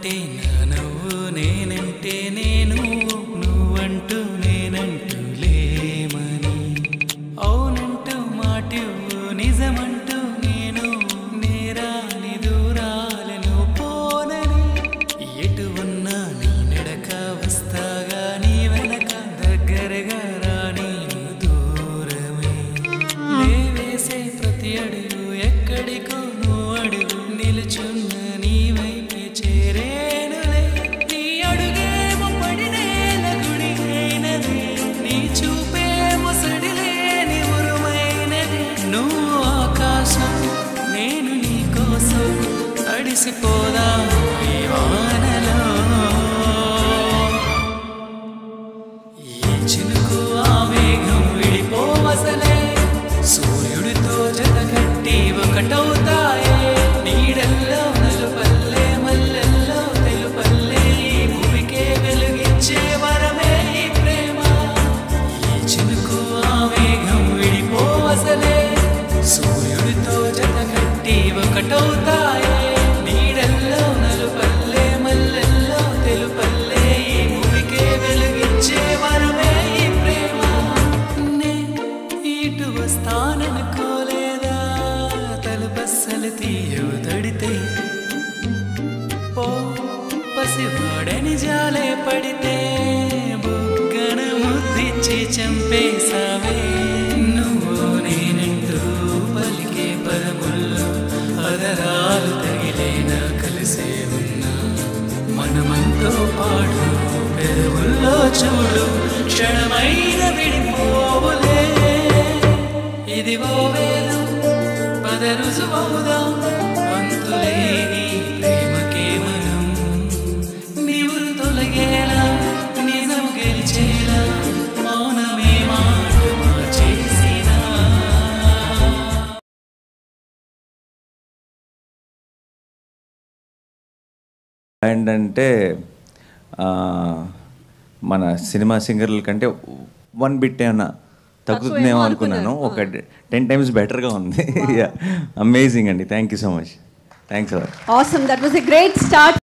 నువ్వంటే నా నవ్వు నేనంటే నేను నువ్వంటూ నేనంటూ లేమని అవునంటూ మాటివ్వు నిజమంటూ నేను నేరాని దూరాలను పోనని ఎటు ఉన్నా నీ నడక వస్తాగా నీ వెనక దగ్గరగా రాని దూరమే లేవేసే ప్రతి అడుగు ఎక్కడికో నువ్వు అడుగు నిలుచున్న నీ వైపే చేరేనులే నీ అడుగేమో పడినేల గుడి అయినది నీ చూపేమో సడిలేని ఉరుమైనది నువ్వు ఆకాశం నేను నీ కోసం తడిసిపోదా ఈ వానలో ఈ చినుకు ఆ మేఘం విడిపోవసలే సూర్యుడితో జతగట్టి ఒకటవుతాయే నీడల్లో నలుపల్లే మల్లెల్లో తెలుపల్లే ఈ భూమికే వెలుగిచ్చే వరమే ఈ ప్రేమ ఈ చినుకు ఆ మేఘం విడిపోవసలే సూర్యుడితో జతగట్టి ఒకటవుతాయే నీడల్లో నలుపల్లే మల్లెల్లో తెలుపల్లే ఈ భూమికే వెలుగిచ్చే వరమే ఈ ప్రేమ నే ఇటు వస్తాననుకోలేదా తలుపస్సలు తీయవు తడితే పో పసివాడని జాలే పడితే బుగ్గన ముద్దిచ్చి చంపేశావే నువ్వు నేనంటూ పలికే పదముల్లో అదరాలు తగిలేనా కలిసే ఉన్నా మనమంతో పాడు పెదవుల్లో చూడు క్షణమైన విడిపోవులే ఇది ఓ వేదం పద రుజువవుదాం వంతులేని ప్రేమకే మనం నీవురు తొలగేలా నిజం గెలిచేలా మౌనమే మాట మార్చేసినా అండ్ అంటే ఆ, మన సినిమా సింగర్ల కంటే వన్ బిట్ ఏమన్నా తగ్గుతుందేమో అనుకున్నాను ఒక టెన్ టైమ్స్ బెటర్గా ఉంది అమేజింగ్ అండి thank you so much thanks a lot Awesome. That was a great start.